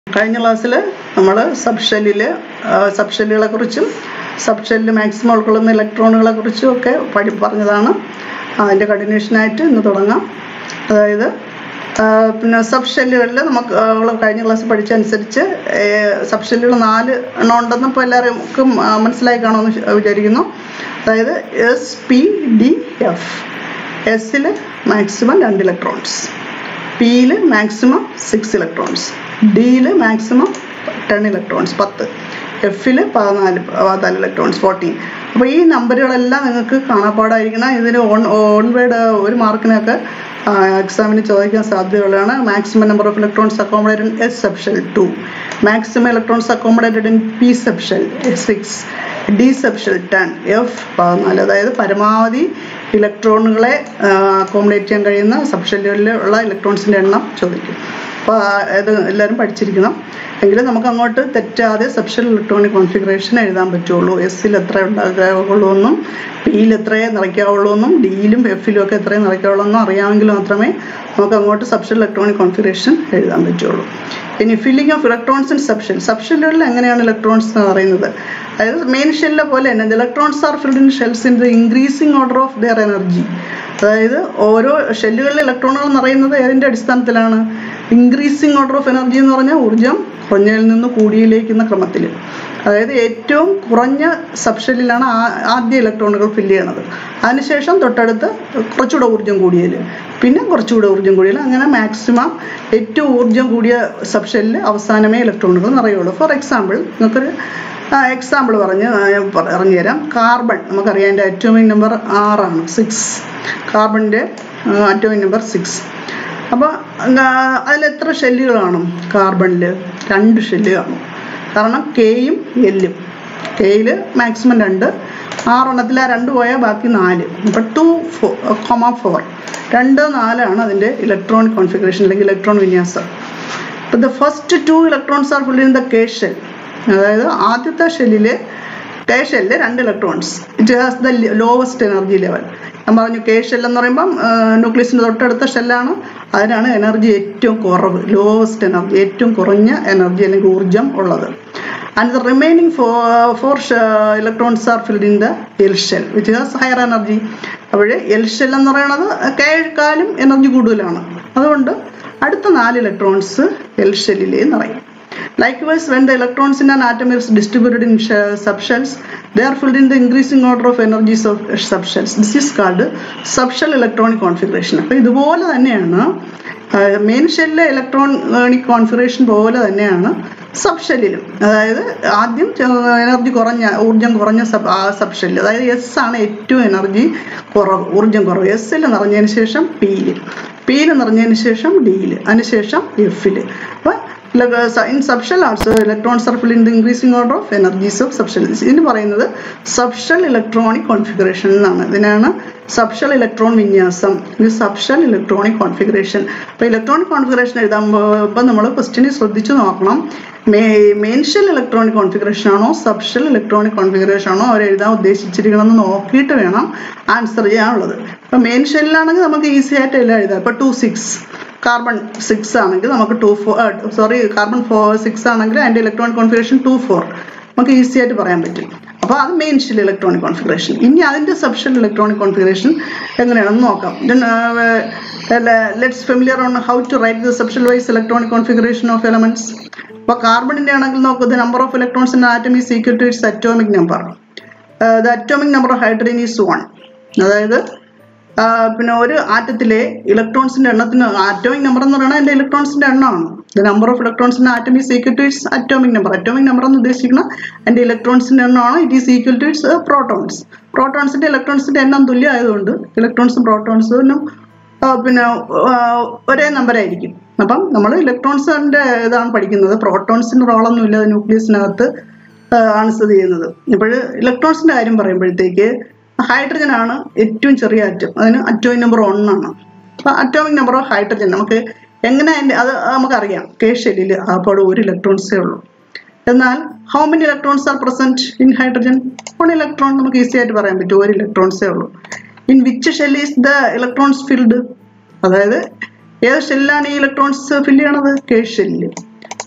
കഴിഞ്ഞ ക്ലാസ്സിൽ നമ്മൾ സബ് ഷെല്ലിൽ സബ് ഷെല്ലുകളെ കുറിച്ചും സബ് ഷെല്ലിൽ മാക്സിമം ഉൾക്കൊള്ളുന്ന ഇലക്ട്രോണുകളെ കുറിച്ചും ഒക്കെ പഠി പറഞ്ഞതാണ് അതിൻ്റെ കണ്ടിന്യൂഷനായിട്ട് ഇന്ന് തുടങ്ങാം അതായത് ആ, പിന്നെ സബ് ഷെല്ലുകളിൽ നമുക്ക് നമ്മൾ കഴിഞ്ഞ ക്ലാസ് പഠിച്ചനുസരിച്ച് സബ് ഷെല്ലുകൾ നാല് എണ്ണം ഉണ്ടെന്ന് ഇപ്പോൾ എല്ലാവർക്കും ആ, മനസ്സിലായി കാണുമെന്ന് വിചാ- വിചാരിക്കുന്നു അതായത് എസ് പി ഡി എഫ് എസ്സിൽ മാക്സിമം രണ്ട് ഇലക്ട്രോൺസ് പിയിൽ മാക്സിമം സിക്സ് ഇലക്ട്രോൺസ് ഡിയിൽ മാക്സിമം ടെൻ ഇലക്ട്രോൺസ് പത്ത് എഫിൽ പതിനാല് പതിനാല് ഇലക്ട്രോൺസ് ഫോർട്ടീൻ അപ്പോൾ ഈ നമ്പറുകളെല്ലാം നിങ്ങൾക്ക് കാണാപ്പാടായിരിക്കണം ഇതിന് ഓൺ ഓൺ വേർഡ് ഒരു മാർക്കിനൊക്കെ എക്സാമിന് ചോദിക്കാൻ സാധ്യതയുള്ളതാണ് maximum number of electrons accommodated in S subshell two maximum electrons accommodated in P subshell six D subshell ten F പതിനാല് അതായത് പരമാവധി ഇലക്ട്രോണുകളെ അക്കോമഡേറ്റ് ചെയ്യാൻ കഴിയുന്ന സബ്ഷെല്ലുകളിൽ ഉള്ള ഇലക്ട്രോൺസിൻ്റെ എണ്ണം ചോദിക്കും അപ്പോൾ ഇത് എല്ലാവരും പഠിച്ചിരിക്കണം എങ്കിലും നമുക്ക് അങ്ങോട്ട് തെറ്റാതെ സബ്ഷൽ ഇലക്ട്രോണിക് കോൺഫിഗറേഷൻ എഴുതാൻ പറ്റുള്ളൂ എസ്സിൽ എത്ര ഉണ്ടാക്കാവുള്ളൂ എന്നും പിയിൽ എത്രയേ നിറയ്ക്കാവുള്ളൂ എന്നും ഡിയിലും എഫിലും ഒക്കെ എത്രയും നിറയ്ക്കാവുള്ളൂ എന്നും അറിയാമെങ്കിൽ മാത്രമേ നമുക്ക് അങ്ങോട്ട് സബ്ഷൽ ഇലക്ട്രോണിക് കോൺഫിഗറേഷൻ എഴുതാൻ പറ്റുള്ളൂ ഇനി filling of electrons in subshell സബ്ഷെല്ലുകളിൽ എങ്ങനെയാണ് ഇലക്ട്രോൺസ് എന്ന് പറയുന്നത് അതായത് മെയിൻ ഷെല്ലിലെ പോലെ തന്നെ electrons are filled in shells in the increasing order of their energy അതായത് ഓരോ ഷെല്ലുകളിലെ ഇലക്ട്രോണുകൾ നിറയുന്നത് ഏതിൻ്റെ അടിസ്ഥാനത്തിലാണ് ഇൻക്രീസിങ് ഓർഡർ ഓഫ് എനർജി എന്ന് പറഞ്ഞാൽ ഊർജ്ജം കുറഞ്ഞതിൽ നിന്ന് കൂടിയിലേക്കുന്ന ക്രമത്തിൽ അതായത് ഏറ്റവും കുറഞ്ഞ സബ്ഷെല്ലിലാണ് ആദ്യ ഇലക്ട്രോണുകൾ ഫില്ല് ചെയ്യണത് അതിനുശേഷം തൊട്ടടുത്ത് കുറച്ചുകൂടെ ഊർജ്ജം കൂടിയതിൽ പിന്നെ കുറച്ചുകൂടെ ഊർജ്ജം കൂടിയതിൽ അങ്ങനെ മാക്സിമം ഏറ്റവും ഊർജ്ജം കൂടിയ സബ്ഷെല്ലിൽ അവസാനമേ ഇലക്ട്രോണുകൾ നിറയുള്ളൂ ഫോർ എക്സാമ്പിൾ നിങ്ങൾക്കൊരു എക്സാമ്പിൾ പറഞ്ഞ് ആ, ഞാൻ പറ- പറഞ്ഞു തരാം കാർബൺ നമുക്കറിയാം അതിൻ്റെ അറ്റോമിക് നമ്പർ ആറാണ് സിക്സ് കാർബണിൻ്റെ അറ്റോമിക് നമ്പർ സിക്സ് അപ്പോൾ അതിൽ എത്ര ഷെല്ലുകൾ കാണും കാർബണിൽ രണ്ട് ഷെല്ല് കാണും കാരണം കെയും എല്ലും കെയിൽ മാക്സിമം രണ്ട് ആറെണ്ണത്തിൽ ആ രണ്ട് പോയാൽ ബാക്കി നാല് അപ്പോൾ ടു ഫോ കൊമ ഫോർ രണ്ട് നാലാണ് അതിൻ്റെ ഇലക്ട്രോണിക് കോൺഫിഗറേഷൻ അല്ലെങ്കിൽ ഇലക്ട്രോൺ വിന്യാസം അപ്പോൾ the first two electrons are full in the K shell അതായത് ആദ്യത്തെ ഷെല്ലിൽ കെ ഷെല്ലിൽ രണ്ട് electrons it has the lowest energy level ഞാൻ പറഞ്ഞു കെ ഷെൽ എന്ന് പറയുമ്പം ന്യൂക്ലിയസിൻ്റെ തൊട്ടടുത്ത ഷെല്ലാണ് അതിനാണ് എനർജി ഏറ്റവും കുറവ് ലോവസ്റ്റ് എനർജി ഏറ്റവും കുറഞ്ഞ എനർജി അല്ലെങ്കിൽ ഊർജം ഉള്ളത് and the remaining four four electrons are filled in the L shell which has higher energy അപ്പോൾ എൽ ഷെൽ എന്ന് പറയുന്നത് കേക്കാലും എനർജി കൂടുതലാണ് അതുകൊണ്ട് അടുത്ത നാല് ഇലക്ട്രോൺസ് എൽ ഷെല്ലിലേ നിറയും Likewise, when the electrons in an atom is distributed in sh- subshells, they are filled in the increasing order of energies of subshells. This is called subshell electronic configuration. അപ്പോൾ ഇതുപോലെ തന്നെയാണ് main ഷെല്ലിലെ electronic configuration പോലെ തന്നെയാണ് sub ഷെല്ലിലും അതായത് ആദ്യം energy കുറഞ്ഞ ഊർജ്ജം കുറഞ്ഞ സബ് സബ് ഷെല്ല് അതായത് എസ് ആണ് ഏറ്റവും എനർജി കുറവ് ഊർജ്ജം കുറവ് എസ്സിൽ നിറഞ്ഞതിന് ശേഷം പിയിൽ പിയിൽ നിറഞ്ഞതിന് ശേഷം ഡിയിൽ അതിനുശേഷം എഫിൽ അപ്പോൾ in subshell also electrons are fill in the increasing order of energies of subshell ഇതിന് പറയുന്നത് സബ്ഷൽ ഇലക്ട്രോണിക് കോൺഫിഗറേഷൻ എന്നാണ് ഇതിനാണ് സബ്ഷൽ ഇലക്ട്രോൺ വിന്യാസം ഇത് സബ്ഷൽ ഇലക്ട്രോണിക് കോൺഫിഗറേഷൻ അപ്പോൾ ഇലക്ട്രോണിക് കോൺഫിഗറേഷൻ എഴുതാമ്പോൾ നമ്മൾ ക്വസ്റ്റിനെ ശ്രദ്ധിച്ചു നോക്കണം മെയിൻ ഷെൽ ഇലക്ട്രോണിക് കോൺഫിഗറേഷൻ ആണോ സബ്ഷൽ ഇലക്ട്രോണിക് കോൺഫിഗറേഷൻ ആണോ അവർ എഴുതാൻ ഉദ്ദേശിച്ചിരിക്കണമെന്ന് നോക്കിയിട്ട് വേണം ആൻസർ ചെയ്യാനുള്ളത് അപ്പോൾ മെയിൻ ഷെല്ലിലാണെങ്കിൽ നമുക്ക് ഈസി ആയിട്ട് എല്ലാം എഴുതാം ഇപ്പോൾ ടു സിക്സ് കാർബൺ സിക്സ് ആണെങ്കിൽ നമുക്ക് two four sorry carbon four six ആണെങ്കിൽ അതിൻ്റെ ഇലക്ട്രോണിക് കോൺഫിഗറേഷൻ ടു ഫോർ നമുക്ക് ഈസി ആയിട്ട് പറയാൻ പറ്റും അപ്പോൾ അത് മെയിൻ ഷെൽ ഇലക്ട്രോണിക് കോൺഫിഗറേഷൻ ഇനി അതിൻ്റെ സബ്ഷൽ ഇലക്ട്രോണിക് കോൺഫിഗറേഷൻ എങ്ങനെയാണെന്ന് നോക്കാം let's familiar on how to write the subshell wise electronic configuration of elements അപ്പോൾ കാർബണിൻ്റെ ആണെങ്കിൽ നോക്കൂ the number of electrons in atom is equal to its atomic number the atomic number of hydrogen is one അതായത് ആ, പിന്നെ ഒരു ആറ്റത്തിലെ ഇലക്ട്രോൺസിന്റെ എണ്ണത്തിന് atomic number എന്ന് പറയുന്നത് അതിന്റെ ഇലക്ട്രോൺസിന്റെ എണ്ണമാണ് the number of electrons in atom is equal to its atomic number atomic number എന്ന് ഉദ്ദേശിക്കുന്ന അതിന്റെ ഇലക്ട്രോൺസിന്റെ എണ്ണമാണ് it is equal to its protons പ്രോട്ടോൺസിന്റെ ഇലക്ട്രോൺസിന്റെ എണ്ണം തുല്യം ആയതുകൊണ്ട് ഇലക്ട്രോൺസും പ്രോട്ടോൺസിനും പിന്നെ ആ, ഒരേ നമ്പർ ആയിരിക്കും അപ്പം നമ്മൾ ഇലക്ട്രോൺസിന്റെ ഇതാണ് പഠിക്കുന്നത് പ്രോട്ടോൺസിന്റെ റോളൊന്നും ഇല്ല ന്യൂക്ലിയസിനകത്ത് ആണ് സ്ഥിതി ചെയ്യുന്നത് ഇപ്പോൾ ഇലക്ട്രോൺസിന്റെ കാര്യം പറയുമ്പോഴത്തേക്ക് ഹൈഡ്രജൻ ആണ് ഏറ്റവും ചെറിയ ആറ്റം അതിന് അറ്റോമിക് നമ്പർ ഒന്നാണ് അപ്പൊ അറ്റോമിക് നമ്പർ ഓഫ് ഹൈഡ്രജൻ നമുക്ക് എങ്ങനെ അതിന്റെ അത് നമുക്കറിയാം കെ ഷെല്ലിൽ അപ്പോൾ ഒരു ഇലക്ട്രോൺസേ ഉള്ളൂ എന്നാൽ how many electrons are present in hydrogen one electron നമുക്ക് ഈസി ആയിട്ട് പറയാൻ പറ്റും ഒരു ഇലക്ട്രോൺസേ ഉള്ളൂ in which shell is the electrons filled അതായത് ഏത് ഷെല്ലാണ് ഈ ഇലക്ട്രോൺസ് ഫില്ല് ചെയ്യണത് കെ ഷെല്ലിൽ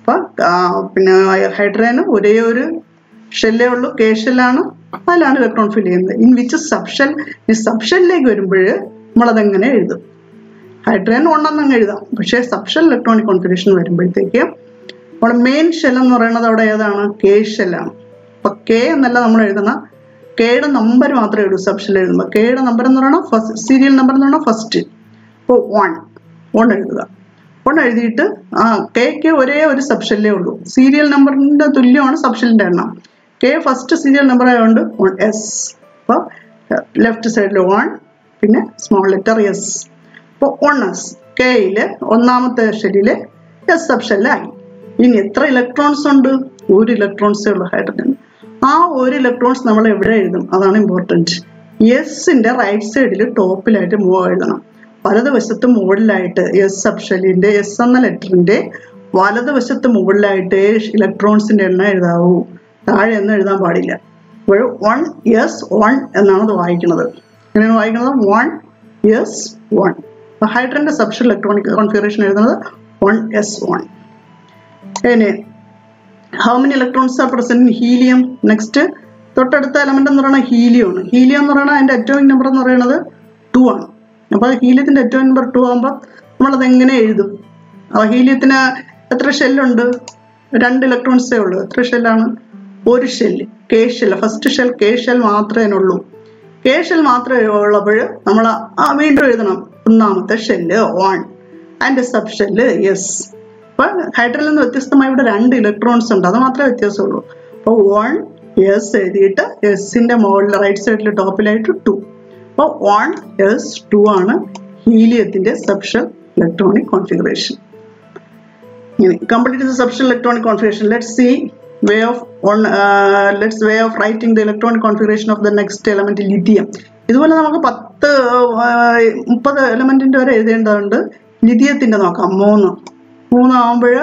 അപ്പം പിന്നെ ഹൈഡ്രജന് ഒരേ ഒരു ഷെല്ലേ ഉള്ളൂ കെ ഷെല്ലാണ് അതിലാണ് ഇലക്ട്രോൺ ഫിൽ ചെയ്യുന്നത് ഇൻ വിച്ച് സബ്ഷെൽ ഈ സബ്ഷെല്ലിലേക്ക് വരുമ്പോൾ നമ്മളതെങ്ങനെ എഴുതും ഹൈഡ്രജൻ ഉണ്ടെന്നങ്ങ് എഴുതാം പക്ഷേ സബ്ഷെൽ ഇലക്ട്രോണിക് കോൺഫിഗറേഷൻ വരുമ്പോഴത്തേക്ക് നമ്മുടെ മെയിൻ ഷെൽ എന്ന് പറയുന്നത് അവിടെ ഏതാണ് കെ ഷെല്ലാണ് അപ്പൊ കെ എന്നല്ല നമ്മൾ എഴുതണം കെയുടെ നമ്പർ മാത്രമേ എഴുതൂ സബ്ഷെൽ എഴുതുമ്പോൾ കെയുടെ നമ്പർ എന്ന് പറയുന്നത് ഫസ്റ്റ് സീരിയൽ നമ്പർ എന്ന് പറഞ്ഞാൽ ഫസ്റ്റ് ഇപ്പോൾ വൺ വൺ എഴുതുക വൺ എഴുതിയിട്ട് ആ കെക്ക് ഒരേ ഒരു സബ്ഷെല്ലേ ഉള്ളൂ സീരിയൽ നമ്പറിന്റെ തുല്യമാണ് സബ്ഷെല്ലിന്റെ എണ്ണം കെ ഫസ്റ്റ് സീരിയൽ നമ്പർ ആയതുകൊണ്ട് വൺ എസ് അപ്പോൾ ലെഫ്റ്റ് സൈഡിൽ വൺ പിന്നെ സ്മോൾ ലെറ്റർ എസ് അപ്പോൾ വൺ എസ് കെയില് ഒന്നാമത്തെ ഷെല്ലില് എസ് സബ്ഷെല്ലായി ഇനി എത്ര ഇലക്ട്രോൺസ് ഉണ്ട് ഒരു ഇലക്ട്രോൺസേ ഉള്ളൂ ഹൈഡ്രജൻ ആ ഒരു ഇലക്ട്രോൺസ് നമ്മൾ എവിടെ എഴുതും അതാണ് ഇമ്പോർട്ടൻറ്റ് എസിന്റെ റൈറ്റ് സൈഡിൽ ടോപ്പിലായിട്ട് മൂവ് എഴുതണം വലതുവശത്ത് മുകളിലായിട്ട് എസ് സബ്ഷെല്ലിന്റെ എസ് എന്ന ലെറ്ററിന്റെ വലതുവശത്ത് മുകളിലായിട്ട് ഇലക്ട്രോൺസിന്റെ എണ്ണം എഴുതാവൂ താഴെ ഒന്നും എഴുതാൻ പാടില്ല അപ്പോൾ വൺ എസ് വൺ എന്നാണ് അത് വായിക്കുന്നത് എങ്ങനെയാണ് വായിക്കുന്നത് വൺ എസ് വൺ ഹൈഡ്രന്റെ സബ്ഷൽ ഇലക്ട്രോണിക് കോൺഫിഗറേഷൻ എഴുതുന്നത് വൺ എസ് വൺ ഇനി how many electrons are present in helium next തൊട്ടടുത്ത എലമെന്റ് എന്ന് പറയുന്നത് ഹീലിയം ആണ് ഹീലിയം എന്ന് പറയുന്നത് അതിന്റെ അറ്റോമിക് നമ്പർ എന്ന് പറയുന്നത് ടു ആണ് അപ്പോൾ ഹീലിയത്തിന്റെ അറ്റോമിക് നമ്പർ ടു ആകുമ്പോൾ നമ്മളത് എങ്ങനെ എഴുതും അപ്പോൾ ഹീലിയത്തിന് എത്ര ഷെല്ലുണ്ട് രണ്ട് ഇലക്ട്രോൺസേ ഉള്ളൂ എത്ര ഷെല്ലാണ് ഒരു shell K shell first shell K shell മാത്രമേ ഉള്ളൂ കെ ഷെൽ മാത്രമേ ഉള്ളപ്പോൾ നമ്മൾ വീണ്ടും എഴുതണം ഒന്നാമത്തെ shell one and sub shell yes അപ്പൊ ഹൈഡ്രജനിൽ നിന്ന് വ്യത്യസ്തമായി ഇവിടെ രണ്ട് ഇലക്ട്രോൺസ് ഉണ്ട് അത് മാത്രമേ വ്യത്യാസമുള്ളൂ അപ്പോൾ വൺ എസ് എഴുതിയിട്ട് എസിന്റെ മുകളിൽ റൈറ്റ് സൈഡിൽ ടോപ്പിലായിട്ട് ടു അപ്പോൾ വൺ എസ് ടു ആണ് ഹീലിയത്തിന്റെ സബ്ഷൽ ഇലക്ട്രോണിക് കോൺഫിഗറേഷൻ ഇങ്ങനെ complete the subshell electronic configuration let see way of on let's way of writing the electronic configuration of the next element lithium ഇതുപോലെ നമുക്ക് പത്ത് മുപ്പത് എലമെന്റിന്റെ വരെ എഴുതേണ്ടതുണ്ട് ലിഥിയത്തിന്റെ നോക്കാം മൂന്ന് മൂന്ന് ആകുമ്പോൾ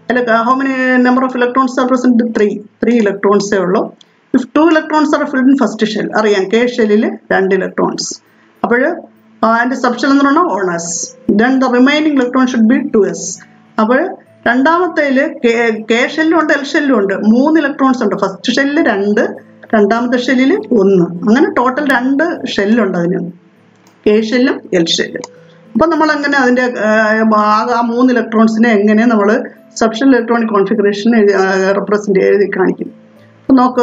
how many number of electrons are present three three ഇലക്ട്രോൺസേ ഉള്ളൂ if two electrons are filled in first shell അറിയാം കെ ഷെല്ലിൽ രണ്ട് ഇലക്ട്രോൺസ് അപ്പോൾ അതിന്റെ സബ്ഷെൽ എന്ന് പറഞ്ഞാൽ one S then the remaining electron should be two S അപ്പോൾ രണ്ടാമത്തേല് കെ ഷെല്ലും ഉണ്ട് എൽ ഷെല്ലും ഉണ്ട് മൂന്ന് ഇലക്ട്രോൺസ് ഉണ്ട് ഫസ്റ്റ് ഷെല്ലിൽ രണ്ട് രണ്ടാമത്തെ ഷെല്ലിൽ ഒന്ന് അങ്ങനെ ടോട്ടൽ രണ്ട് ഷെല്ലുണ്ട് അതിന് കെ ഷെല്ലും എൽ ഷെല്ലും അപ്പൊ നമ്മൾ എങ്ങനെ അതിന്റെ ആകെ ആ മൂന്ന് ഇലക്ട്രോൺസിനെ എങ്ങനെ നമ്മൾ സബ്ഷൻ ഇലക്ട്രോണിക് കോൺഫിഗറേഷൻ റെപ്രസെന്റ് എഴുതി കാണിക്കും അപ്പൊ നോക്ക്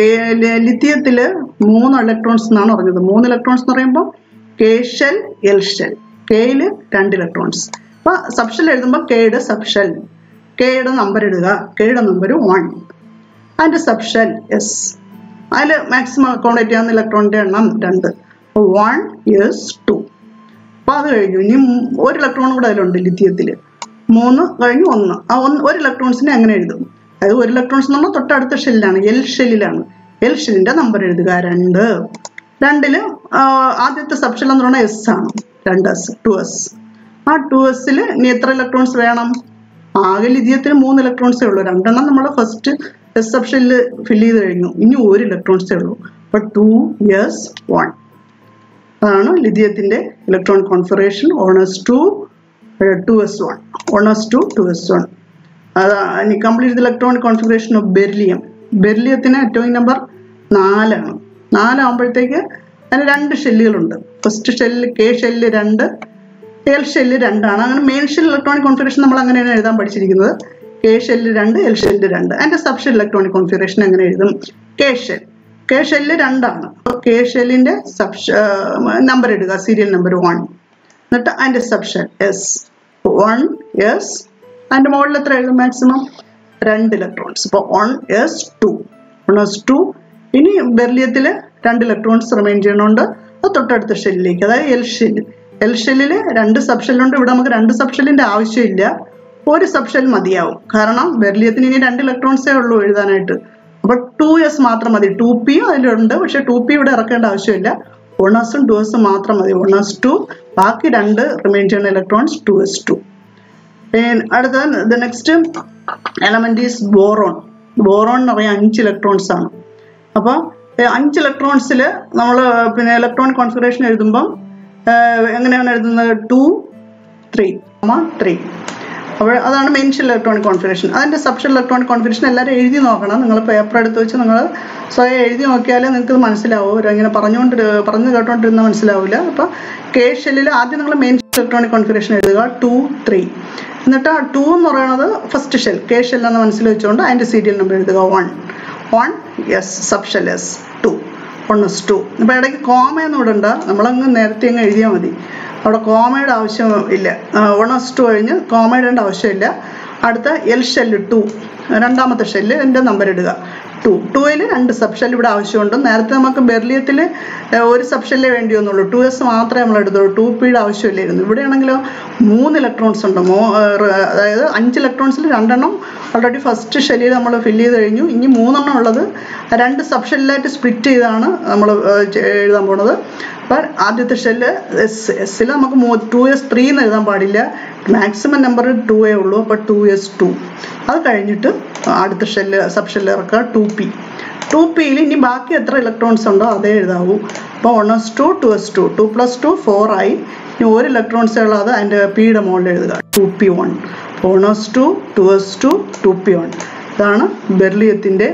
ലിഥിയത്തില് മൂന്ന് ഇലക്ട്രോൺസ് എന്നാണ് പറഞ്ഞത് മൂന്ന് ഇലക്ട്രോൺസ് എന്ന് പറയുമ്പോൾ കെ ഷെൽ എൽ ഷെൽ കെയില് രണ്ട് ഇലക്ട്രോൺസ് അപ്പൊ സബ്ഷെൽ എഴുതുമ്പോൾ കെയുടെ സബ്ഷെൽ കെയുടെ നമ്പർ ഇടുക കെയുടെ നമ്പർ വൺ അതിന്റെ സബ്ഷെൽ എസ് അതിൽ മാക്സിമം അക്കോമഡേറ്റ് ചെയ്യാവുന്ന ഇലക്ട്രോണിന്റെ എണ്ണം രണ്ട് വൺ എസ് ടു അപ്പൊ അത് കഴിഞ്ഞു ഇനി ഒരു ഇലക്ട്രോൺ കൂടെ അതിലുണ്ട് ലിഥിയത്തിൽ മൂന്ന് കഴിഞ്ഞു ഒന്ന് ആ ഒന്ന് ഒരു ഇലക്ട്രോൺസിനെ എങ്ങനെ എഴുതും അതായത് ഒരു ഇലക്ട്രോൺസ് നമ്മൾ തൊട്ടടുത്ത ഷെല്ലിലാണ് എൽ ഷെല്ലിലാണ് എൽ ഷെല്ലിന്റെ നമ്പർ എഴുതുക രണ്ട് രണ്ടില് ആദ്യത്തെ സബ്ഷെൽ എന്ന് പറയുന്നത് എസ് ആണ് രണ്ട് എസ് ടു എസ് ആ ടു എസിൽ ഇനി എത്ര ഇലക്ട്രോൺസ് വേണം ആകെ ലിഥിയത്തിന് മൂന്ന് ഇലക്ട്രോൺസേ ഉള്ളൂ രണ്ടെണ്ണം നമ്മൾ ഫസ്റ്റ് എസ് സബ്ഷെല്ലിൽ ഫില്ല് ചെയ്ത് കഴിഞ്ഞു ഇനി ഒരു ഇലക്ട്രോൺസേ ഉള്ളൂ അപ്പൊ ടു എസ് വൺ അതാണ് ലിഥിയത്തിന്റെ electron configuration one S two two S one one S two two S one അതാണ് complete electronic configuration of beryllium ബെർലിയത്തിന് അറ്റോമിക് നമ്പർ നാലാണ് നാലാകുമ്പോഴത്തേക്ക് അതിന് രണ്ട് ഷെല്ലുകളുണ്ട് ഫസ്റ്റ് ഷെല്ല് കെ ഷെല്ല് രണ്ട് എൽ ഷെല്ല് രണ്ടാണ് അങ്ങനെ മെയിൻ ഷെൽ ഇലക്ട്രോണിക് കോൺഫിഗറേഷൻ നമ്മൾ അങ്ങനെയാണ് എഴുതാൻ പഠിച്ചിരിക്കുന്നത് കെ ഷെല്ല് രണ്ട് എൽ ഷെല്ല് രണ്ട് അതിന്റെ സബ് ഷെൽ ഇലക്ട്രോണിക് കോൺഫിഗറേഷൻ എങ്ങനെ എഴുതും കെ ഷെൽ കെ ഷെല്ല് രണ്ടാണ് അപ്പോൾ കെ ഷെല്ലിന്റെ സബ് നമ്പർ ഇടുക സീരിയൽ നമ്പർ വൺ എന്നിട്ട് അതിന്റെ sub shell S one S അതിന്റെ മുകളിൽ എത്ര എഴുതും മാക്സിമം രണ്ട് ഇലക്ട്രോൺസ് ഇപ്പോൾ one S two one S two ഇനി ബെർലിയത്തിൽ രണ്ട് ഇലക്ട്രോൺസ് റിമൈൻ ചെയ്യണമുണ്ട് അത് തൊട്ടടുത്ത ഷെല്ലിലേക്ക് അതായത് എൽ ഷെല്ല് എൽ ഷെല്ലിൽ രണ്ട് സബ് ഷെല്ലുണ്ട് ഇവിടെ നമുക്ക് രണ്ട് സബ് ഷെല്ലിന്റെ ആവശ്യമില്ല ഒരു സബ് ഷെൽ മതിയാവും കാരണം ബെർലിയത്തിന് ഇനി രണ്ട് ഇലക്ട്രോൺസേ ഉള്ളൂ എഴുതാനായിട്ട് അപ്പൊ ടു എസ് മാത്രം മതി ടു പിയും അതിലുണ്ട് പക്ഷെ ടു പി ഇവിടെ ഇറക്കേണ്ട ആവശ്യമില്ല വൺ എസും ടു എസും മാത്രം മതി വൺ എസ് ടു ബാക്കി രണ്ട് റിമൈൻ ചെയ്യുന്ന ഇലക്ട്രോൺസ് ടു എസ് ടു അടുത്ത next element is boron boron എന്ന് പറയാൻ അഞ്ച് ഇലക്ട്രോൺസ് ആണ് അപ്പൊ അഞ്ച് ഇലക്ട്രോൺസിൽ നമ്മൾ പിന്നെ ഇലക്ട്രോൺ കോൺഫിഗറേഷൻ എഴുതുമ്പം എങ്ങനെയാണ് എഴുതുന്നത് ടു ത്രീ ത്രീ അപ്പോൾ അതാണ് മെയിൻ ഷെൽ ഇലക്ട്രോണിക് കോൺഫിഗറേഷൻ അതിൻ്റെ സബ്ഷെൽ ഇലക്ട്രോണിക് കോൺഫിഗറേഷൻ എല്ലാവരും എഴുതി നോക്കണം നിങ്ങൾ പേപ്പർ എടുത്ത് വെച്ച് നിങ്ങൾ സ്വയം എഴുതി നോക്കിയാലേ നിങ്ങൾക്ക് മനസ്സിലാവും ഒരു ഇങ്ങനെ പറഞ്ഞുകൊണ്ട് പറഞ്ഞു കേട്ടോണ്ടിരുന്ന മനസ്സിലാവില്ല അപ്പോൾ കെ ഷെല്ലിൽ ആദ്യം നിങ്ങൾ മെയിൻ ഇലക്ട്രോണിക് കോൺഫിഗറേഷൻ എഴുതുക ടു ത്രീ എന്നിട്ട് ആ ടു എന്ന് പറയുന്നത് ഫസ്റ്റ് ഷെൽ കെ ഷെൽ എന്ന് മനസ്സിൽ വെച്ചുകൊണ്ട് അതിൻ്റെ സീരിയൽ നമ്പർ എഴുതുക one one S sub shell S two one S two അപ്പോൾ ഇടയ്ക്ക് കോമയൊന്നും ഇടണ്ട നമ്മളങ്ങ് നേരത്തെ അങ്ങ് എഴുതിയാൽ മതി അവിടെ കോമയുടെ ആവശ്യം ഇല്ല വൺ എസ് ടു കഴിഞ്ഞ് കോമ ഇടേണ്ട ആവശ്യമില്ല അടുത്ത എൽ ഷെല്ല് ടു രണ്ടാമത്തെ ഷെല്ല് എൻ്റെ നമ്പർ ഇടുക ടു ടുവിൽ രണ്ട് സബ് ഷെല്ല് ഇവിടെ ആവശ്യമുണ്ട് നേരത്തെ നമുക്ക് ബെർലിയത്തിൽ ഒരു സബ് ഷെല്ലേ വേണ്ടി വന്നുള്ളൂ ടു എസ് മാത്രമേ നമ്മൾ എടുത്തുള്ളൂ ടു പിയുടെ ആവശ്യമില്ലായിരുന്നു ഇവിടെയാണെങ്കിലോ മൂന്ന് ഇലക്ട്രോൺസ് ഉണ്ട് മോ അതായത് അഞ്ച് ഇലക്ട്രോൺസിൽ രണ്ടെണ്ണം ഓൾറെഡി ഫസ്റ്റ് ഷെല്ലിൽ നമ്മൾ ഫില്ല് ചെയ്ത് കഴിഞ്ഞു ഇനി മൂന്നെണ്ണം ഉള്ളത് രണ്ട് സബ് ഷെല്ലായിട്ട് സ്പ്ലിറ്റ് ചെയ്താണ് നമ്മൾ എഴുതാൻ പോണത് അപ്പം ആദ്യത്തെ ഷെല്ല് എസ് എസ്സിൽ നമുക്ക് ടു എസ് ത്രീ എന്ന് എഴുതാൻ പാടില്ല മാക്സിമം നമ്പർ ടു എ ഉള്ളൂ അപ്പോൾ ടു എസ് ടു അത് കഴിഞ്ഞിട്ട് അടുത്ത ഷെല്ല് സബ് ഷെല്ല് ഇറക്കുക ടു പി ടു പിയിൽ ഇനി ബാക്കി എത്ര ഇലക്ട്രോൺസ് ഉണ്ടോ അതേ എഴുതാവൂ അപ്പോൾ one S two two S two two plus two four ആയി ഇനി ഒരു ഇലക്ട്രോൺസ് ഉള്ളത് അതിൻ്റെ പിയുടെ മുകളിൽ എഴുതുക two P one one S two two S two two P one ഇതാണ് ബെർലിയത്തിൻ്റെ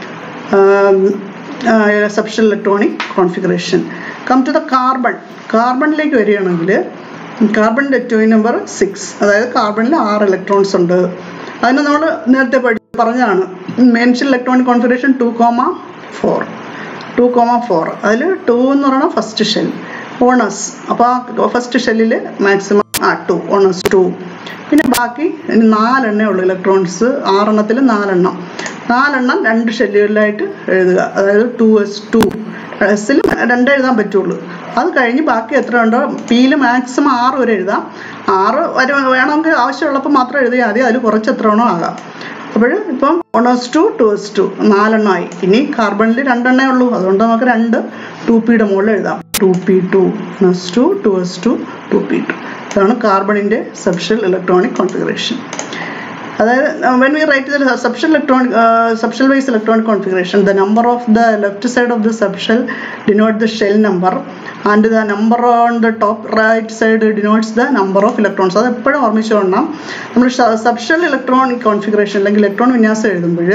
subshell electronic configuration come to the carbon കാർബണിലേക്ക് വരികയാണെങ്കിൽ കാർബണിൻ്റെ അറ്റോമിക് നമ്പർ സിക്സ് അതായത് കാർബണിൽ ആറ് ഇലക്ട്രോൺസ് ഉണ്ട് അതിന് നമ്മൾ നേരത്തെ പഠി പറഞ്ഞതാണ് main shell electronic configuration two comma four two comma four അതിൽ ടു എന്ന് പറയുന്നത് ഫസ്റ്റ് ഷെൽ ഓണസ് അപ്പോൾ ആ ഫസ്റ്റ് ഷെല്ലിൽ മാക്സിമം ആ ടു ഓണസ് ടു പിന്നെ ബാക്കി ഇനി നാലെണ്ണേ ഉള്ളൂ ഇലക്ട്രോൺസ് ആറെണ്ണത്തിൽ നാലെണ്ണം നാലെണ്ണം രണ്ട് ഷെല്ലുകളിലായിട്ട് എഴുതുക അതായത് ടു എസ് ടു എസ്സിൽ രണ്ടേ എഴുതാൻ പറ്റുള്ളൂ അത് കഴിഞ്ഞ് ബാക്കി എത്ര ഉണ്ടോ പിയിൽ മാക്സിമം ആറ് വരെ എഴുതാം ആറ് വരെ വേണമെങ്കിൽ ആവശ്യമുള്ളപ്പോൾ മാത്രം എഴുതിയാൽ മതി അതിൽ കുറച്ച് എത്ര വേണോ ആകാം അപ്പോൾ ഇപ്പം one S two two S two നാലെണ്ണമായി ഇനി കാർബണിൽ രണ്ടെണ്ണേ ഉള്ളൂ അതുകൊണ്ട് നമുക്ക് രണ്ട് ടു പിയുടെ മുകളിൽ എഴുതാം two P two S two two S two two P two ഇതാണ് കാർബണിൻ്റെ സബ്ഷൽ ഇലക്ട്രോണിക് കോൺഫിഗറേഷൻ അതായത് when we write the subshell electronic subshell wise electronic configuration the number of the left side of the subshell denote the shell number and the number on the top right side denotes the number of electrons അത് എപ്പോഴും ഓർമ്മിച്ചുകൊണ്ടാം നമ്മൾ subshell electronic configuration അല്ലെങ്കിൽ electron വിന്യാസം എഴുതുമ്പോൾ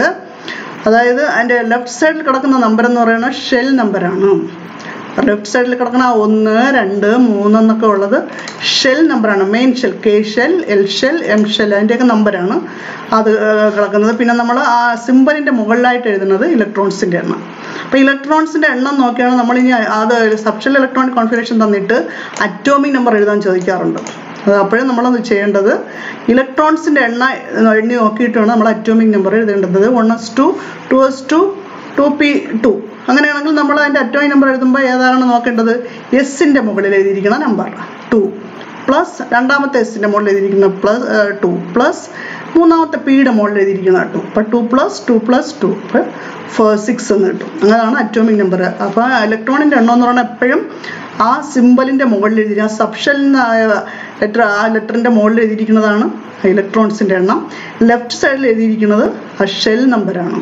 അതായത് അതിൻ്റെ left സൈഡിൽ കിടക്കുന്ന നമ്പർ എന്ന് പറയുന്നത് ഷെൽ നമ്പറാണ് ലെഫ്റ്റ് സൈഡിൽ കിടക്കുന്ന ഒന്ന് രണ്ട് മൂന്ന് എന്നൊക്കെ ഉള്ളത് ഷെൽ നമ്പറാണ് main shell K shell L shell M shell അതിൻ്റെയൊക്കെ നമ്പറാണ് അത് കിടക്കുന്നത് പിന്നെ നമ്മൾ ആ സിമ്പലിൻ്റെ മുകളിലായിട്ട് എഴുതുന്നത് ഇലക്ട്രോൺസിൻ്റെ എണ്ണം അപ്പോൾ ഇലക്ട്രോൺസിൻ്റെ എണ്ണം നോക്കിയാണ് നമ്മളിനി അത് സബ്ഷൽ ഇലക്ട്രോണിക് കോൺഫിഗറേഷൻ തന്നിട്ട് അറ്റോമിക് നമ്പർ എഴുതാൻ ചോദിക്കാറുണ്ട് അത് അപ്പോഴും നമ്മളത് ചെയ്യേണ്ടത് ഇലക്ട്രോൺസിൻ്റെ എണ്ണ എണ്ണി നോക്കിയിട്ട് വേണം നമ്മൾ അറ്റോമിക് നമ്പർ എഴുതേണ്ടത് one S two two S two two P two അങ്ങനെയാണെങ്കിൽ നമ്മൾ അതിൻ്റെ അറ്റോമിക് നമ്പർ എഴുതുമ്പോൾ ഏതാണ് നോക്കേണ്ടത് എസിൻ്റെ മുകളിൽ എഴുതിയിരിക്കുന്ന നമ്പർ ടു പ്ലസ് രണ്ടാമത്തെ എസിൻ്റെ മുകളിൽ എഴുതിയിരിക്കുന്ന പ്ലസ് ടു പ്ലസ് മൂന്നാമത്തെ പിയുടെ മുകളിൽ എഴുതിയിരിക്കുന്ന ടു അപ്പം two plus two plus two four six എന്ന് കിട്ടും അങ്ങനെയാണ് അറ്റോമിക് നമ്പർ അപ്പോൾ ഇലക്ട്രോണിൻ്റെ എണ്ണം എന്ന് പറഞ്ഞാൽ എപ്പോഴും ആ സിമ്പലിൻ്റെ മുകളിൽ എഴുതിയിരിക്കുന്ന ആ സബ്ഷലിനായ ലെറ്റർ ആ ലെറ്ററിൻ്റെ മുകളിൽ എഴുതിയിരിക്കുന്നതാണ് ഇലക്ട്രോൺസിൻ്റെ എണ്ണം ലെഫ്റ്റ് സൈഡിൽ എഴുതിയിരിക്കുന്നത് ആ ഷെൽ നമ്പറാണ്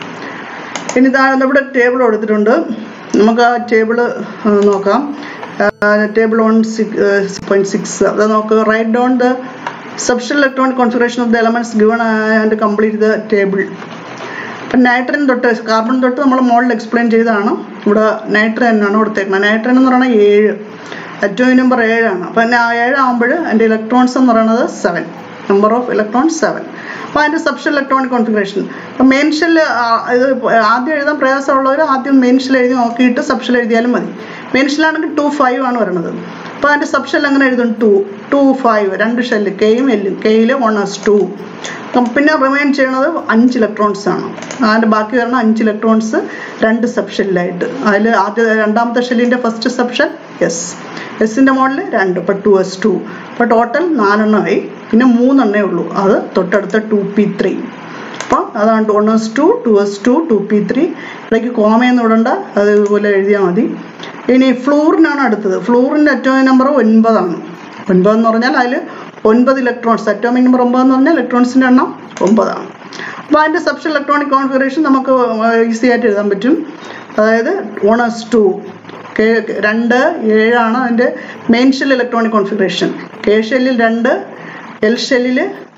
ഇനി ഇതാ ഇവിടെ ടേബിൾ കൊടുത്തിട്ടുണ്ട് നമുക്ക് ആ ടേബിൾ നോക്കാം table on six point six അത് നമുക്ക് right down the subshell electronic configuration of the elements given and complete the table ഇപ്പം നൈട്രൻ തൊട്ട് കാർബൺ തൊട്ട് നമ്മൾ മോളിൽ എക്സ്പ്ലെയിൻ ചെയ്തതാണ് ഇവിടെ നൈട്രൻ എന്നാണ് കൊടുത്തേക്കുന്നത് നൈട്രൻ എന്ന് പറയുന്നത് ഏഴ് അറ്റോമിക് നമ്പർ ഏഴാണ് അപ്പം ഏഴാകുമ്പോൾ അതിൻ്റെ ഇലക്ട്രോൺസ് എന്ന് പറയുന്നത് seven number of electrons seven അപ്പോൾ അതിൻ്റെ സബ്ഷൽ ഇലക്ട്രോണിക് കോൺഫിഗറേഷൻ അപ്പോൾ മെയിൻ ഷെൽ ഇത് ആദ്യം എഴുതാൻ പ്രയാസമുള്ളവർ ആദ്യം മെയിൻ ഷെൽ എഴുതി നോക്കിയിട്ട് സബ്ഷെൽ എഴുതിയാലും മതി മെയിൻ ഷെല്ലാണെങ്കിൽ ടു ഫൈവ് ആണ് വരുന്നത് അപ്പോൾ അതിൻ്റെ സബ്ഷെൽ എങ്ങനെ എഴുതും ടു ടു ഫൈവ് രണ്ട് ഷെല്ല് കെയും എല്ലും കെയിൽ വൺ എസ് ടു പിന്നെ റിമൈൻ ചെയ്യണത് അഞ്ച് ഇലക്ട്രോൺസ് ആണ് അതിൻ്റെ ബാക്കി വരുന്ന അഞ്ച് ഇലക്ട്രോൺസ് രണ്ട് സബ്ഷെല്ലായിട്ട് അതിൽ ആദ്യ രണ്ടാമത്തെ ഷെല്ലിൻ്റെ ഫസ്റ്റ് സബ്ഷൻ എസ് എസിൻ്റെ മോഡൽ രണ്ട് ഇപ്പോൾ ടു എസ് ടു അപ്പോൾ ടോട്ടൽ നാലെണ്ണമായി പിന്നെ മൂന്നെണ്ണേ ഉള്ളൂ അത് തൊട്ടടുത്ത ടു പി ത്രീ അപ്പോൾ അതാണ് one S two two S two two P three ഇടയ്ക്ക് കോമയൊന്നും ഇടണ്ട അത് ഇതുപോലെ എഴുതിയാൽ മതി ഇനി ഫ്ലൂറിനാണ് അടുത്തത് ഫ്ലൂറിൻ്റെ അറ്റോമിക് നമ്പർ ഒൻപതാണ് ഒൻപതെന്ന് പറഞ്ഞാൽ അതിൽ ഒൻപത് ഇലക്ട്രോൺസ് അറ്റോമിക് നമ്പർ ഒമ്പതെന്ന് പറഞ്ഞാൽ ഇലക്ട്രോൺസിൻ്റെ എണ്ണം ഒമ്പതാണ് അപ്പോൾ അതിൻ്റെ സബ്ഷൻ ഇലക്ട്രോണിക് കോൺഫിഗറേഷൻ നമുക്ക് ഈസി ആയിട്ട് എഴുതാൻ പറ്റും അതായത് വൺ എസ് ടു കെ രണ്ട് ഏഴാണ് അതിൻ്റെ main shell electronic configuration K ഷെല്ലിൽ രണ്ട് എൽ ഷെല്ലിൽ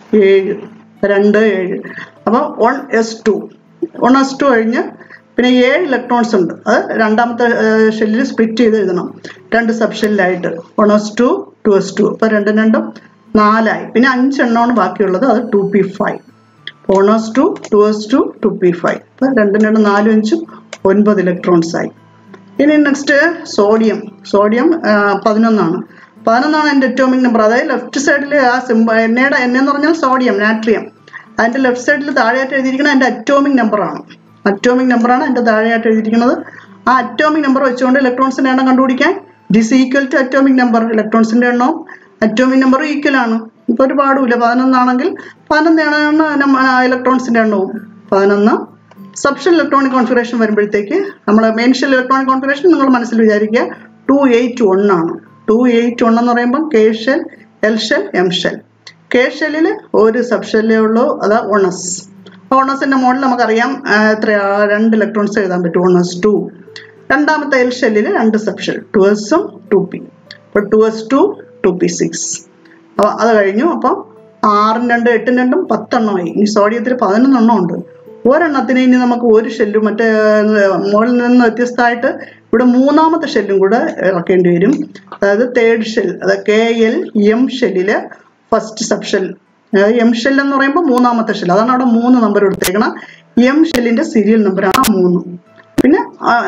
ഏഴ് രണ്ട് ഏഴ് അപ്പോൾ one S two one S two കഴിഞ്ഞ് പിന്നെ ഏഴ് ഇലക്ട്രോൺസ് ഉണ്ട് അത് രണ്ടാമത്തെ ഷെല്ലിൽ സ്പ്ലിറ്റ് ചെയ്ത് എഴുതണം രണ്ട് സബ് ഷെല്ലിലായിട്ട് one S two two S two അപ്പോൾ രണ്ടും രണ്ടും നാലായി പിന്നെ അഞ്ചെണ്ണമാണ് ബാക്കിയുള്ളത് അത് two P five one S two two S two two P five അപ്പോൾ രണ്ടും രണ്ടും നാലും അഞ്ചും ഒൻപത് ഇലക്ട്രോൺസ് ആയി ഇനി നെക്സ്റ്റ് സോഡിയം സോഡിയം പതിനൊന്നാണ് പതിനൊന്നാണ് എൻ്റെ അറ്റോമിക് നമ്പർ അതായത് ലെഫ്റ്റ് സൈഡിൽ ആ സിംബ എണ്ണയുടെ എണ്ണ എന്ന് പറഞ്ഞാൽ സോഡിയം നാട്രിയം അതിൻ്റെ ലെഫ്റ്റ് സൈഡിൽ താഴെയായിട്ട് എഴുതിയിരിക്കുന്നത് എൻ്റെ അറ്റോമിക് നമ്പറാണ് അറ്റോമിക് നമ്പറാണ് എൻ്റെ താഴെയായിട്ട് എഴുതിയിരിക്കുന്നത് ആ അറ്റോമിക് നമ്പർ വെച്ചുകൊണ്ട് ഇലക്ട്രോൺസിൻ്റെ എണ്ണം കണ്ടുപിടിക്കാൻ this equal to atomic number ഇലക്ട്രോൺസിൻ്റെ എണ്ണവും അറ്റോമിക് നമ്പറും ഈക്വൽ ആണ് ഇപ്പോൾ ഒരു പാടുമില്ല പതിനൊന്നാണെങ്കിൽ പതിനൊന്നാണ് ഇലക്ട്രോൺസിൻ്റെ എണ്ണവും പതിനൊന്ന് സബ്ഷൽ ഇലക്ട്രോണിക് കോൺഫിഗറേഷൻ വരുമ്പോഴത്തേക്ക് നമ്മൾ മെയിൻ ഷെൽ ഇലക്ട്രോണിക് കോൺഫിഗറേഷൻ നിങ്ങൾ മനസ്സിൽ വിചാരിക്കുക ടു എയ്റ്റ് വൺ ആണ് ടു എയ്റ്റ് വൺ എന്ന് പറയുമ്പോൾ K shell L shell M shell K ഷെല്ലിൽ ഒരു സബ് ഷെല്ലേ ഉള്ളൂ അത് ഓണസ് ഓണസിന്റെ മോഡൽ നമുക്കറിയാം എത്രയാ രണ്ട് ഇലക്ട്രോൺസ് എഴുതാൻ പറ്റും ഓണസ് ടു രണ്ടാമത്തെ എൽ ഷെല്ലിൽ രണ്ട് സബ് ഷെൽ ടു എസും ടു പി അപ്പോൾ two S two two P six അപ്പോൾ അത് കഴിഞ്ഞു അപ്പം ആറും രണ്ട് എട്ടും രണ്ടും പത്തെണ്ണമായി ഇനി സോഡിയത്തിൽ പതിനൊന്നെണ്ണം ഉണ്ട് ഒരെണ്ണത്തിന് ഇനി നമുക്ക് ഒരു ഷെല്ലും മറ്റേ മുകളിൽ നിന്ന് വ്യത്യസ്തമായിട്ട് ഇവിടെ മൂന്നാമത്തെ ഷെല്ലും കൂടെ ഇറക്കേണ്ടി വരും അതായത് തേർഡ് ഷെൽ അതായത് കെ എൽ എം ഷെല്ലില് first sub shell M shell എന്ന് പറയുമ്പോൾ മൂന്നാമത്തെ ഷെൽ അതാണ് അവിടെ മൂന്ന് നമ്പർ എടുത്തേക്കണം എം ഷെല്ലിന്റെ സീരിയൽ നമ്പറാണ് മൂന്ന് പിന്നെ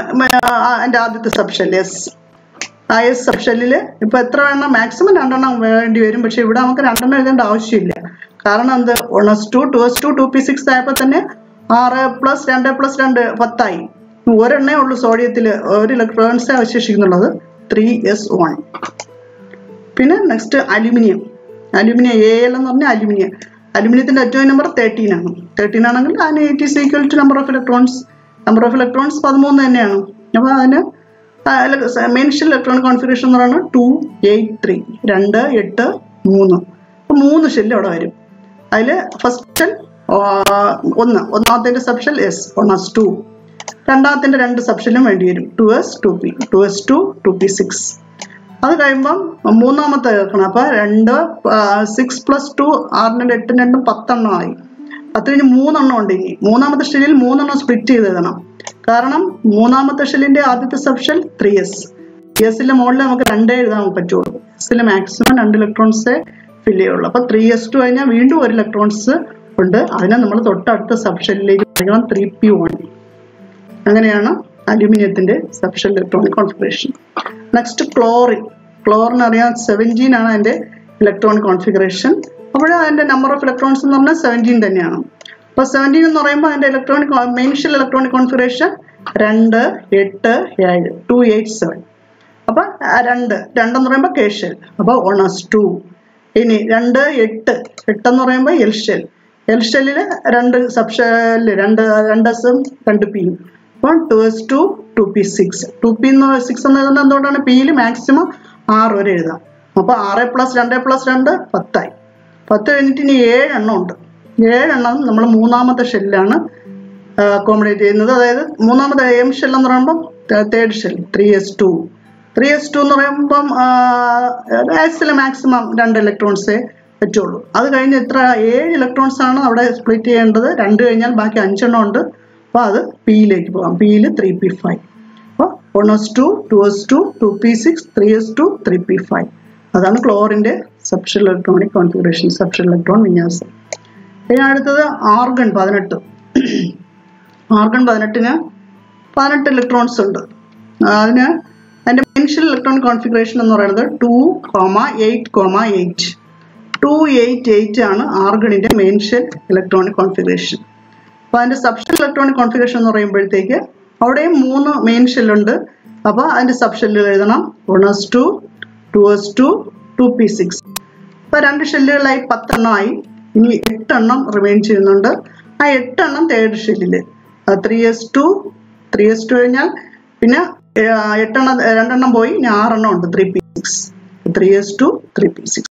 എൻ്റെ ആദ്യത്തെ സബ് ഷെൽ എസ് ആ എസ് സബ് ഷെല്ലിൽ ഇപ്പൊ എത്ര എണ്ണം മാക്സിമം രണ്ടെണ്ണം വേണ്ടി വരും പക്ഷെ ഇവിടെ നമുക്ക് രണ്ടെണ്ണം എഴുതേണ്ട ആവശ്യമില്ല കാരണം എന്ത് one S two two S two two P six ആയപ്പോൾ തന്നെ ആറ് പ്ലസ് രണ്ട് പ്ലസ് രണ്ട് പത്തായി ഒരെണ്ണേ ഉള്ളൂ സോഡിയത്തിൽ ഒരു ഇലക്ട്രോൺസേ അവശേഷിക്കുന്നുള്ളത് ത്രീ എസ് വൺ പിന്നെ next aluminium aluminium A L എന്ന് പറഞ്ഞാൽ അലുമിനിയം അലുമിനിയത്തിന്റെ അറ്റോമിക് നമ്പർ തേർട്ടീൻ ആണ് തേർട്ടീൻ ആണെങ്കിൽ അതിന് it is equal to number of electrons number of electrons പതിമൂന്ന് തന്നെയാണ് അപ്പോൾ അതിന് മെൻഷ്യൽ ഇലക്ട്രോണിക് കോൺഫിഗറേഷൻ എന്ന് പറയുന്നത് ടു എയ്റ്റ് ത്രീ രണ്ട് എട്ട് മൂന്ന് അപ്പോൾ മൂന്ന് ഷെല്ല് അവിടെ വരും അതിൽ ഫസ്റ്റ് ഷെൽ ഒന്ന് ഒന്നാമത്തെ subshell S one S two രണ്ടാമത്തിന്റെ രണ്ട് സബ്ഷെല്ലും വേണ്ടി വരും two S two P two S two two P six അത് കഴിയുമ്പം മൂന്നാമത്തെ കേൾക്കണം അപ്പൊ രണ്ട് സിക്സ് പ്ലസ് ടു ആറിനും എട്ടും രണ്ടും പത്തെണ്ണം ആയി പത്ത് കഴിഞ്ഞ് മൂന്നെണ്ണം ഉണ്ട് ഇനി മൂന്നാമത്തെ ഷെല്ലിൽ മൂന്നെണ്ണം സ്പ്ലിറ്റ് ചെയ്ത് എഴുതണം കാരണം മൂന്നാമത്തെ ഷെല്ലിന്റെ ആദ്യത്തെ സബ്ഷെൽ ത്രീ എസ് ത്രീ എസിന്റെ മുകളിൽ നമുക്ക് രണ്ടേ എഴുതാൻ പറ്റുള്ളൂ എസിൽ മാക്സിമം രണ്ട് ഇലക്ട്രോൺസേ ഫില്ല് ചെയ്യുള്ളൂ അപ്പൊ ത്രീ എസ് ടു കഴിഞ്ഞാൽ വീണ്ടും ഒരു ഇലക്ട്രോൺസ് ഉണ്ട് അതിനെ നമ്മൾ തൊട്ടടുത്ത സബ്ഷെല്ലിലേക്ക് പഠിക്കണം ത്രീ പി വൺ അങ്ങനെയാണ് അലുമിനിയത്തിന്റെ subshell electronic configuration next chlorine chlorine അറിയാം സെവൻറ്റീൻ ആണ് അതിന്റെ ഇലക്ട്രോണിക് കോൺഫിഗറേഷൻ അപ്പോൾ അതിന്റെ നമ്പർ ഓഫ് ഇലക്ട്രോൺസ് എന്ന് പറഞ്ഞാൽ സെവൻറ്റീൻ തന്നെയാണ് അപ്പോൾ സെവൻറ്റീൻ എന്ന് പറയുമ്പോൾ അതിന്റെ ഇലക്ട്രോണിക് മെയിൻഷ്യൽ ഇലക്ട്രോണിക് കോൺഫിഗറേഷൻ രണ്ട് എട്ട് ഏഴ് ടു എയ്റ്റ് സെവൻ അപ്പൊ രണ്ട് രണ്ടെന്ന് പറയുമ്പോൾ കെ ഷെൽ അപ്പോൾ ഓണസ് ടു ഇനി രണ്ട് എട്ട് എട്ടെന്ന് പറയുമ്പോൾ എൽ ഷെൽ എൽ ഷെല്ലിൽ രണ്ട് സബ് ഷെല്ല് രണ്ട് രണ്ട് എസും രണ്ട് പിയും അപ്പോൾ two S two two P six two P എന്ന് സിക്സ് എന്ന് എഴുതുന്നത് എന്തുകൊണ്ടാണ് പിയിൽ മാക്സിമം ആറ് വരെ എഴുതാം അപ്പോൾ ആറ് പ്ലസ് രണ്ട് പ്ലസ് രണ്ട് പത്തായി പത്ത് കഴിഞ്ഞിട്ട് ഇനി ഏഴെണ്ണം ഉണ്ട് ഏഴെണ്ണം നമ്മൾ മൂന്നാമത്തെ ഷെല്ലാണ് അക്കോമഡേറ്റ് ചെയ്യുന്നത് അതായത് മൂന്നാമത്തെ എം ഷെൽ എന്ന് പറയുമ്പോൾ third shell three S two three S two എന്ന് പറയുമ്പം എസിൽ മാക്സിമം രണ്ട് ഇലക്ട്രോൺസേ പറ്റുള്ളൂ അത് കഴിഞ്ഞ് ഇത്ര ഏഴ് ഇലക്ട്രോൺസ് ആണ് അവിടെ സ്പ്ലിറ്റ് ചെയ്യേണ്ടത് രണ്ട് കഴിഞ്ഞാൽ ബാക്കി അഞ്ചെണ്ണം ഉണ്ട് അപ്പോൾ അത് പിയിലേക്ക് പോകാം പിയിൽ ത്രീ പി ഫൈവ് അപ്പോൾ one S two two S two two P six three S two three P five അതാണ് ക്ലോറിൻ്റെ subshell electronic configuration subshell electron വിന്യാസം ഇനി അടുത്തത് ആർഗൺ പതിനെട്ട് ആർഗൺ പതിനെട്ടിന് പതിനെട്ട് ഇലക്ട്രോൺസ് ഉണ്ട് അതിന് അതിൻ്റെ മെൻഷ്യൽ ഇലക്ട്രോണിക് കോൺഫിഗറേഷൻ എന്ന് പറയുന്നത് two comma eight comma eight two eight eight ആണ് ആർഗണിൻ്റെ മെൻഷ്യൽ ഇലക്ട്രോണിക് കോൺഫിഗറേഷൻ അപ്പോൾ അതിൻ്റെ സബ്ഷൽ ഇലക്ട്രോണിക് കോൺഫിഗറേഷൻ എന്ന് പറയുമ്പോഴത്തേക്ക് അവിടെയും മൂന്ന് മെയിൻ ഷെല്ലുണ്ട് അപ്പോൾ അതിൻ്റെ സബ്ഷെല്ലുകൾ എഴുതണം one S two two S two two P six ഇപ്പോൾ രണ്ട് ഷെല്ലുകളായി പത്തെണ്ണമായി ഇനി എട്ടെണ്ണം റിമെയിൻ ചെയ്യുന്നുണ്ട് ആ എട്ടെണ്ണം തേർഡ് ഷെല്ലിൽ three S two three S two കഴിഞ്ഞാൽ പിന്നെ എട്ടെണ്ണം രണ്ടെണ്ണം പോയി ഇനി ആറെണ്ണം ഉണ്ട് three P six three S two three P six